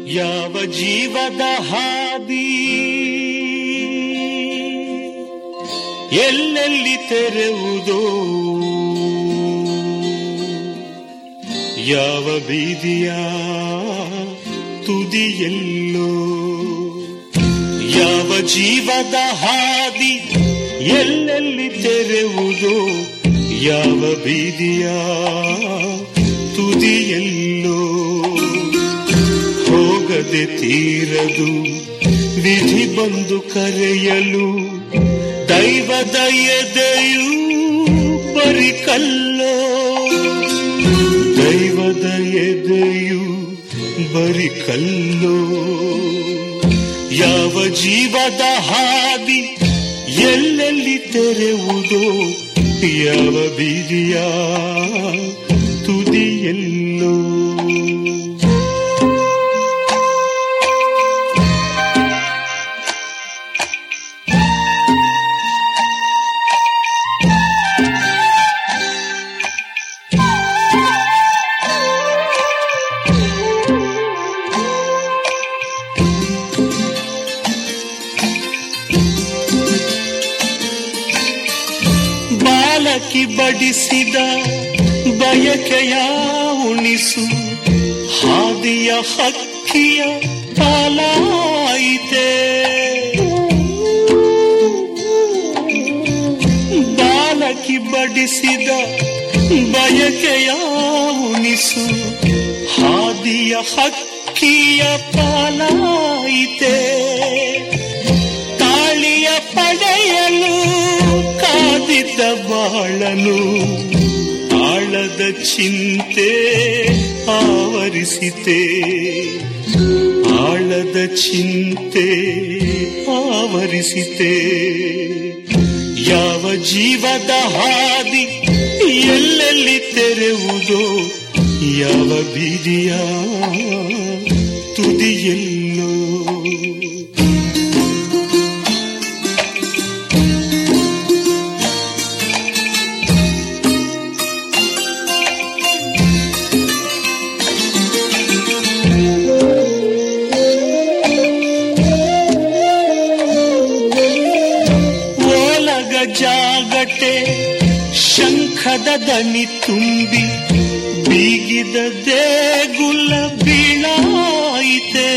ಯಾವ ಜೀವದ ಹಾದಿ ಎಲ್ಲೆಲ್ಲಿ ತೆರೆವುದೋ ಯಾವ ಬೀದಿಯ ತುದಿಯೆಲ್ಲೋ ಯಾವ ಜೀವದ ಹಾದಿ ಎಲ್ಲೆಲ್ಲಿ ತೆರೆವುದೋ ಯಾವ ಬೀದಿಯ ತುದಿಯೆಲ್ಲೋ ಹೋಗದೆ ತೀರದು ವಿಧಿ ಬಂದು ಕರೆಯಲು ದೈವದ ಎದೆಯೂ ಬರಿ ಕಲ್ಲೋ ದೈವದ ಎದೆಯು ಬರಿ ಕಲ್ಲೋ ಯಾವ ಜೀವದ ಹಾದಿ ಎಲ್ಲೆಲ್ಲಿ ತೆರೆವುದೋ ಯಾವ ಬೀದಿಯ ತುದಿಯೆಲ್ಲೋ ಬಾಲಕಿ ಬಡಿಸಿದ ಬಯಕೆಯ ಉಣಿಸು ಹಾದಿಯ ಹಕ್ಕಿಯ ಪಾಲಾಯಿತೆ ಬಾಲಕಿ ಬಡಿಸಿದ ಬಯಕೆಯ ಉಣಿಸು ಹಾದಿಯ ಹಕ್ಕಿಯ ಪಾಲಾಯಿತೆ ತಾಳಿಯ ಪಡೆಯಲು ಕಾದಿದ್ದ ಬಾಳನು ಆಳದ ಚಿಂತೆ ಆವರಿಸಿತೆ ಆಳದ ಚಿಂತೆ ಆವರಿಸಿತೆ ಯಾವ ಜೀವದ ಹಾದಿ ಎಲ್ಲೆಲ್ಲಿ ತೆರೆವುದೋ ಯಾವ ಬೀದಿಯ ತುದಿಯೆಲ್ಲೋ ಓಲಗ ಜಾಗಟೆ ಶಂಖದ ದನಿ ತುಂಬಿ ಬೀಗಿದ ದೇಗುಲ ಬೀಳಾಯಿತೆ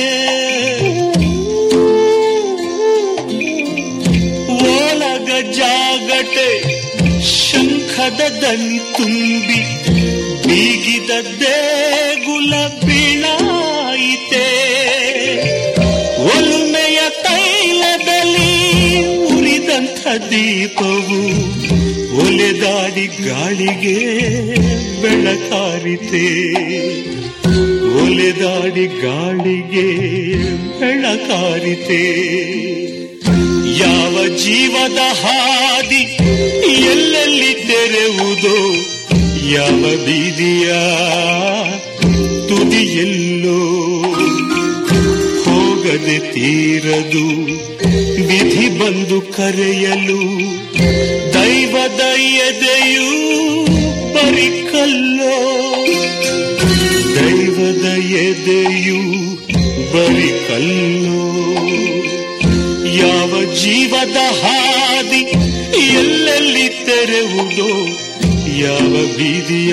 ಓಲಗ ಜಾಗಟೆ ಶಂಖದ ದನಿ ತುಂಬಿ ಬೀಗಿದ ದೇಗುಲ ಬೀಳಾಯಿತೆ ಒಲುಮೆಯ ತೈಲದಲ್ಲಿ ಉರಿದಂಥ ದೀಪವು ಒಲೆದಾಡಿ ಗಾಳಿಗೆ ಬೆಳಕಾರಿತೆ ಒಲೆದಾಡಿ ಗಾಳಿಗೆ ಬೆಳಕಾರಿತೆ ಯಾವ ಜೀವದ ಹಾದಿ ಎಲ್ಲೆಲ್ಲಿ ತೆರೆವುದೋ ಯಾವ ಬೀದಿಯ ತುದಿಯೆಲ್ಲೋ ಹೋಗದೆ ತೀರದು ವಿಧಿ ಬಂದು ಕರೆಯಲು ದೈವದ ಎದೆಯೂ ಬರಿ ಕಲ್ಲೋ ದೈವದ ಎದೆಯೂ ಬರಿ ಕಲ್ಲೋ ಯಾವ ಜೀವದ ಹಾದಿ ಎಲ್ಲೆಲ್ಲಿ ತೆರೆವುದೋ ಯಾವ ಬೀದಿಯ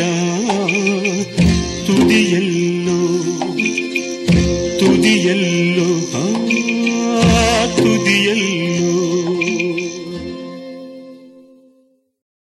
ತುದಿಯೆಲ್ಲೋ ತುದಿಯೆಲ್ಲೋ ಆ ತುದಿಯೆಲ್ಲೋ